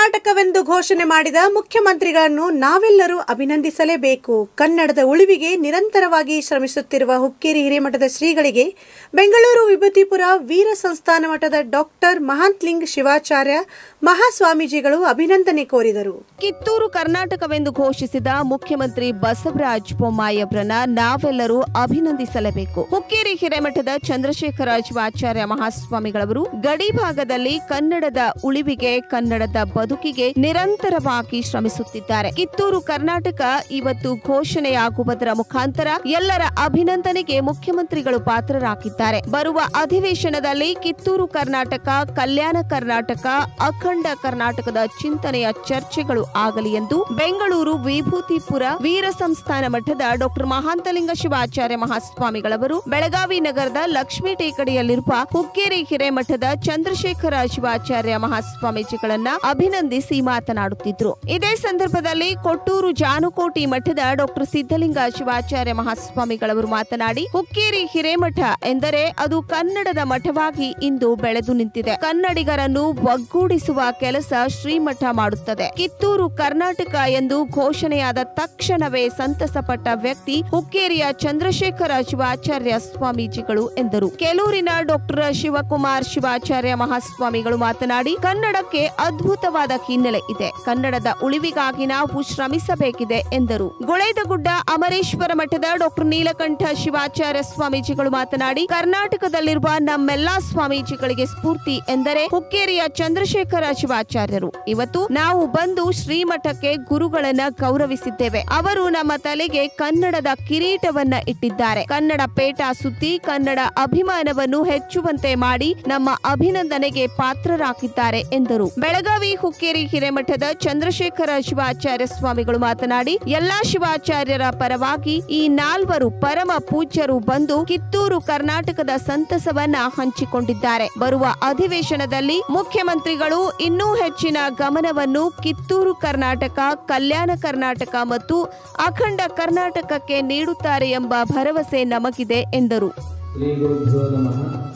ಕರ್ನಾಟಕವೆಂದು ಘೋಷಣೆ ಮಾಡಿದ ಮುಖ್ಯಮಂತ್ರಿಗಳನ್ನು ನಾವೆಲ್ಲರೂ ಅಭಿನಂದಿಸಲೇಬೇಕು ಕನ್ನಡದ ಉಳಿವಿಗೆ ನಿರಂತರವಾಗಿ ಶ್ರಮಿಸುತ್ತಿರುವ ಹುಕ್ಕೇರಿ ಹಿರೇಮಠದ ಶ್ರೀಗಳಿಗೆ ಬೆಂಗಳೂರು ವಿಭೂತಿಪುರ ವೀರ ಸಂಸ್ಥಾನ ಮಠದ ಡಾಕ್ಟರ್ ಮಹಾಂತ್ಲಿಂಗ್ ಶಿವಾಚಾರ್ಯ ಮಹಾಸ್ವಾಮೀಜಿಗಳು ಅಭಿನಂದನೆ ಕೋರಿದರು ಕಿತ್ತೂರು ಕರ್ನಾಟಕವೆಂದು ಘೋಷಿಸಿದ ಮುಖ್ಯಮಂತ್ರಿ ಬಸವರಾಜ ಬೊಮ್ಮಾಯಿಯವರನ್ನ ನಾವೆಲ್ಲರೂ ಅಭಿನಂದಿಸಲೇಬೇಕು ಹುಕ್ಕೇರಿ ಹಿರೇಮಠದ ಚಂದ್ರಶೇಖರ ಶಿವಾಚಾರ್ಯ ಮಹಾಸ್ವಾಮಿಗಳವರು ಗಡಿ ಭಾಗದಲ್ಲಿ ಕನ್ನಡದ ಉಳಿವಿಗೆ ಕನ್ನಡದ ಬದುಕಿಗೆ ನಿರಂತರವಾಗಿ ಶ್ರಮಿಸುತ್ತಿದ್ದಾರೆ ಕಿತ್ತೂರು ಕರ್ನಾಟಕ ಇವತ್ತು ಘೋಷಣೆಯಾಗುವುದರ ಮುಖಾಂತರ ಎಲ್ಲರ ಅಭಿನಂದನೆಗೆ ಮುಖ್ಯಮಂತ್ರಿಗಳು ಪಾತ್ರರಾಗಿದ್ದಾರೆ ಬರುವ ಅಧಿವೇಶನದಲ್ಲಿ ಕಿತ್ತೂರು ಕರ್ನಾಟಕ ಕಲ್ಯಾಣ ಕರ್ನಾಟಕ ಅಖಂಡ ಕರ್ನಾಟಕದ ಚಿಂತನೆಯ ಚರ್ಚೆಗಳು ಆಗಲಿ ಎಂದು ಬೆಂಗಳೂರು ವಿಭೂತಿಪುರ ವೀರ ಸಂಸ್ಥಾನ ಮಠದ ಡಾಕ್ಟರ್ ಮಹಾಂತಲಿಂಗ ಶಿವಾಚಾರ್ಯ ಮಹಾಸ್ವಾಮಿಗಳವರು ಬೆಳಗಾವಿ ನಗರದ ಲಕ್ಷ್ಮೀ ಟೇಕಡಿಯಲ್ಲಿರುವ ಹುಕ್ಕೇರಿ ಹಿರೇಮಠದ ಚಂದ್ರಶೇಖರ ಶಿವಾಚಾರ್ಯ ಮಹಾಸ್ವಾಮೀಜಿಗಳನ್ನ ಅಭಿನಂದಿಸಿ ಮಾತನಾಡುತ್ತಿದ್ರು ಇದೇ ಸಂದರ್ಭದಲ್ಲಿ ಕೊಟ್ಟೂರು ಜಾನುಕೋಟಿ ಮಠದ ಡಾಕ್ಟರ್ ಸಿದ್ದಲಿಂಗ ಶಿವಾಚಾರ್ಯ ಮಹಾಸ್ವಾಮಿಗಳವರು ಮಾತನಾಡಿ ಹುಕ್ಕೇರಿ ಹಿರೇಮಠ ಎಂದರೆ ಅದು ಕನ್ನಡದ ಮಠವಾಗಿ ಇಂದು ಬೆಳೆದು ನಿಂತಿದೆ ಕನ್ನಡಿಗರನ್ನು ಒಗ್ಗೂಡಿಸುವ ಕೆಲಸ ಶ್ರೀಮಠ ಮಾಡುತ್ತದೆ ಕಿತ್ತೂರು ಕರ್ನಾಟಕ ಎಂದು ಘೋಷಣೆಯಾದ ತಕ್ಷಣವೇ ಸಂತಸಪಟ್ಟ ವ್ಯಕ್ತಿ ಹುಕ್ಕೇರಿಯ ಚಂದ್ರಶೇಖರ ಶಿವಾಚಾರ್ಯ ಸ್ವಾಮೀಜಿಗಳು ಎಂದರು ಕೆಲೂರಿನ ಡಾಕ್ಟರ್ ಶಿವಕುಮಾರ್ ಶಿವಾಚಾರ್ಯ ಮಹಾಸ್ವಾಮಿಗಳು ಮಾತನಾಡಿ ಕನ್ನಡಕ್ಕೆ ಅದ್ಭುತವಾದ ಹಿನ್ನೆಲೆ ಇದೆ ಕನ್ನಡದ ಉಳಿವಿಗಾಗಿ ನಾವು ಶ್ರಮಿಸಬೇಕಿದೆ ಎಂದರು ಗುಳೇದಗುಡ್ಡ ಅಮರೇಶ್ವರ ಮಠದ ಡಾಕ್ಟರ್ ನೀಲಕಂಠ ಶಿವಾಚಾರ್ಯ ಸ್ವಾಮೀಜಿಗಳು ಮಾತನಾಡಿ ಕರ್ನಾಟಕದಲ್ಲಿರುವ ನಮ್ಮೆಲ್ಲಾ ಸ್ವಾಮೀಜಿಗಳಿಗೆ ಸ್ಫೂರ್ತಿ ಎಂದರೆ ಹುಕ್ಕೇರಿಯ ಚಂದ್ರಶೇಖರ ಶಿವಾಚಾರ್ಯರು ಇವತ್ತು ನಾವು ಬಂದು ಶ್ರೀಮಠಕ್ಕೆ ಗುರುಗಳನ್ನ ಗೌರವಿಸಿದ್ದೇವೆ ಅವರು ನಮ್ಮ ತಲೆಗೆ ಕನ್ನಡದ ಕಿರೀಟವನ್ನ ಇಟ್ಟಿದ್ದಾರೆ ಕನ್ನಡ ಪೇಟ ಸುತ್ತಿ ಕನ್ನಡ ಅಭಿಮಾನವನ್ನು ಹೆಚ್ಚುವಂತೆ ಮಾಡಿ ನಮ್ಮ ಅಭಿನಂದನೆಗೆ ಪಾತ್ರರಾಗಿದ್ದಾರೆ ಎಂದರು ಬೆಳಗಾವಿ ಹುಕ್ಕೇರಿ ಹಿರೇಮಠದ ಚಂದ್ರಶೇಖರ ಶಿವಾಚಾರ್ಯ ಸ್ವಾಮಿಗಳು ಮಾತನಾಡಿ ಎಲ್ಲಾ ಶಿವಾಚಾರ್ಯರ ಪರವಾಗಿ ಈ ನಾಲ್ವರು ಪರಮ ಪೂಜ್ಯರು ಬಂದು ಕಿತ್ತೂರು ಕರ್ನಾಟಕದ ಸಂತಸವನ್ನ ಹಂಚಿಕೊಂಡಿದ್ದಾರೆ ಬರುವ ಅಧಿವೇಶನದಲ್ಲಿ ಮುಖ್ಯಮಂತ್ರಿಗಳು ಇನ್ನೂ ಹೆಚ್ಚಿನ ಗಮನವನ್ನು ಕಿತ್ತೂರು ಕರ್ನಾಟಕ ಕಲ್ಯಾಣ ಕರ್ನಾಟಕ ಮತ್ತು ಅಖಂಡ ಕರ್ನಾಟಕಕ್ಕೆ ನೀಡುತ್ತಾರೆ ಎಂಬ ಭರವಸೆ ನಮಗಿದೆ ಎಂದರು ಶ್ರೀ ಗುರುಭ್ಯೋ ನಮಃ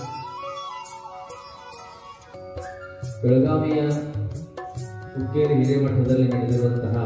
ಬೆಳಗಾವಿಯ ಹುಕ್ಕೇರಿ ಹಿರೇಮಠದಲ್ಲಿ ನಡೆದಿರುವಂತಹ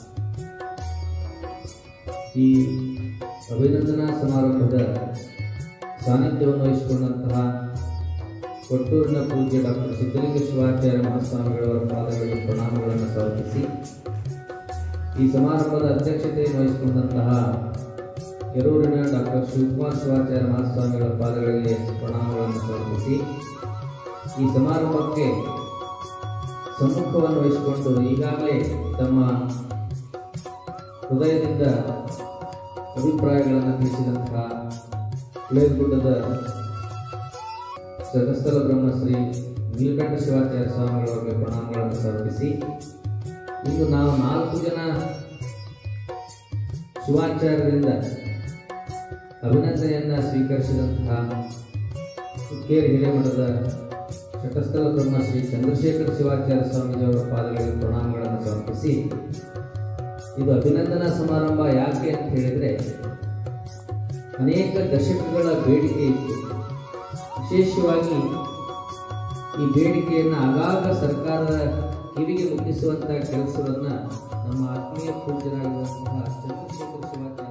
ಈ ಅಭಿನಂದನಾ ಸಮಾರಂಭದ ಸಾನ್ನಿಧ್ಯವನ್ನು ವಹಿಸಿಕೊಂಡಂತಹ ಕೊಟ್ಟೂರಿನ ಪೂಜ್ಯ ಡಾಕ್ಟರ್ ಸಿದ್ದಲಿಂಗ ಶಿವಾಚಾರ್ಯ ಮಹಾಸ್ವಾಮಿಗಳವರ ಪಾದಗಳಿಗೆ ಪ್ರಣಾಮಗಳನ್ನು ಸಮರ್ಪಿಸಿ ಈ ಸಮಾರಂಭದ ಅಧ್ಯಕ್ಷತೆಯನ್ನು ವಹಿಸಿಕೊಂಡಂತಹ ಕೆರೂರಿನ ಡಾಕ್ಟರ್ ಶಿವಕುಮಾರ್ ಶಿವಾಚಾರ್ಯ ಮಹಾಸ್ವಾಮಿಗಳ ಪಾದಗಳಿಗೆ ಪ್ರಣಾಮಗಳನ್ನು ಸಮರ್ಪಿಸಿ ಈ ಸಮಾರಂಭಕ್ಕೆ ಸಮ್ಮುಖವನ್ನು ವಹಿಸಿಕೊಂಡು ಈಗಾಗಲೇ ತಮ್ಮ ಹೃದಯದಿಂದ ಅಭಿಪ್ರಾಯಗಳನ್ನು ತಿಳಿಸಿದಂತಹ ಹುಳೇಗುಡ್ಡದ ಜಗಸ್ಥಲ ಬ್ರಹ್ಮಶ್ರೀ ನೀಲಕಂಠ ಶಿವಾಚಾರ್ಯ ಸ್ವಾಮಿಗಳವರಿಗೆ ಪ್ರಣಾಮಗಳನ್ನು ಸಮರ್ಪಿಸಿ ಇಂದು ನಾವು ನಾಲ್ಕು ಜನ ಶಿವಾಚಾರ್ಯರಿಂದ ಅಭಿನಂದನೆಯನ್ನ ಸ್ವೀಕರಿಸಿದಂತಹ ಹುಕ್ಕೇರಿ ಹಿರೇಮಠದ ಶಟಸ್ಥಲ ಬ್ರಹ್ಮ ಶ್ರೀ ಚಂದ್ರಶೇಖರ ಶಿವಾಚಾರ್ಯ ಸ್ವಾಮೀಜಿಯವರ ಪಾದಗಳಿಗೆ ಪ್ರಣಾಮಗಳನ್ನು ಸಮರ್ಪಿಸಿ ಇದು ಅಭಿನಂದನಾ ಸಮಾರಂಭ ಯಾಕೆ ಅಂತ ಹೇಳಿದರೆ ಅನೇಕ ದಶಕಗಳ ಬೇಡಿಕೆ ಇತ್ತು ವಿಶೇಷವಾಗಿ ಈ ಬೇಡಿಕೆಯನ್ನು ಆಗಾಗ ಸರ್ಕಾರದ ಕಿವಿಗೆ ಮುಟ್ಟಿಸುವಂತಹ ಕೆಲಸವನ್ನು ನಮ್ಮ ಆತ್ಮೀಯ ಪೂಜ್ಯರಾಗಿರುವಂತಹ ಚಂದ್ರಶೇಖರ ಶಿವಾಚಾರ್ಯ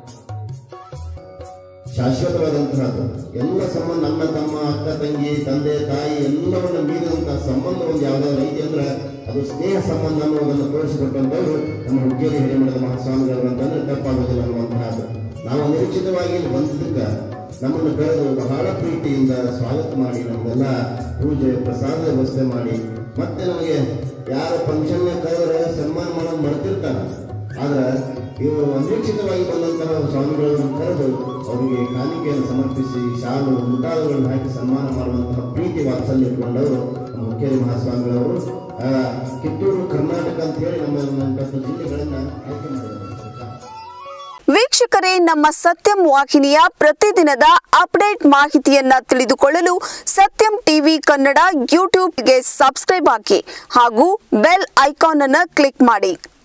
ಶಾಶ್ವತವಾದಂತಹದ್ದು ಎಲ್ಲ ಸಂಬಂಧ ಅಣ್ಣ ತಮ್ಮ ಅಕ್ಕ ತಂಗಿ ತಂದೆ ತಾಯಿ ಎಲ್ಲವನ್ನ ಮೀರಿದಂತಹ ಸಂಬಂಧ ಒಂದು ಯಾವುದಾದ್ರು ಐತಿ ಅಂದ್ರೆ ಅದು ಸ್ನೇಹ ಸಂಬಂಧ ಅನ್ನೋದನ್ನು ತೋರಿಸಿಕೊಟ್ಟಂತವರು ನಮ್ಮ ಹುಕ್ಕೇರಿ ಹಿರೇಮಠದ ಮಹಾಸ್ವಾಮಿಗಳು ಅಂತಂದ್ರೆ ತಪ್ಪಾಗೋದಿಲ್ಲ ಅನ್ನುವಂತಹದ್ದು ನಾವು ನಿರೀಕ್ಷಿತವಾಗಿ ಇಲ್ಲಿ ಬಂದಿದ್ದಕ್ಕೆ ನಮ್ಮನ್ನು ಕರೆದು ಬಹಳ ಪ್ರೀತಿಯಿಂದ ಸ್ವಾಗತ ಮಾಡಿ ನಮಗೆಲ್ಲ ಪೂಜೆ ಪ್ರಸಾದ ವ್ಯವಸ್ಥೆ ಮಾಡಿ ಮತ್ತೆ ನಮಗೆ ಯಾರ ಫಂಕ್ಷನ್ ಕರೆದ್ರೆ ಸನ್ಮಾನ ಮಾಡೋದು ಮರೆತಿರ್ತಾರ ಆದ್ರೆ ಇವರು ಅನಿರೀಕ್ಷಿತವಾಗಿ ಬಂದಂತಹ ಸ್ವಾಮಿಗಳನ್ನು ಕರೆದು ಅವರಿಗೆ ಕಾಣಿಕೆಯನ್ನು ಸಮರ್ಪಿಸಿ ಶಾಲು ಮುಂತಾದವುಗಳನ್ನು ಹಾಕಿ ಸನ್ಮಾನ ಮಾಡುವಂತಹ ಪ್ರೀತಿ ವಾತ್ಸಲ್ಯ ಇಟ್ಕೊಂಡವರು ನಮ್ಮ ಹುಕ್ಕೇರಿ ಮಹಾಸ್ವಾಮಿಗಳವರು ಆ, ಕಿತ್ತೂರು ಕರ್ನಾಟಕ ಅಂತ ಹೇಳಿ ನಮ್ಮ ನಮ್ಮ ಜಿಲ್ಲೆಗಳನ್ನು ಆಯ್ಕೆ ಮಾಡಿದ್ದಾರೆ ವೀಕ್ಷಕರೇ ನಮ್ಮ ಸತ್ಯಂ ವಾಹಿನಿಯ ಪ್ರತಿದಿನದ ಅಪ್ಡೇಟ್ ಮಾಹಿತಿಯನ್ನ ತಿಳಿದುಕೊಳ್ಳಲು ಸತ್ಯಂ ಟಿವಿ ಕನ್ನಡ ಯೂಟ್ಯೂಬ್ಗೆ ಸಬ್ಸ್ಕ್ರೈಬ್ ಹಾಕಿ ಹಾಗೂ ಬೆಲ್ ಐಕಾನ್ ಅನ್ನು ಕ್ಲಿಕ್ ಮಾಡಿ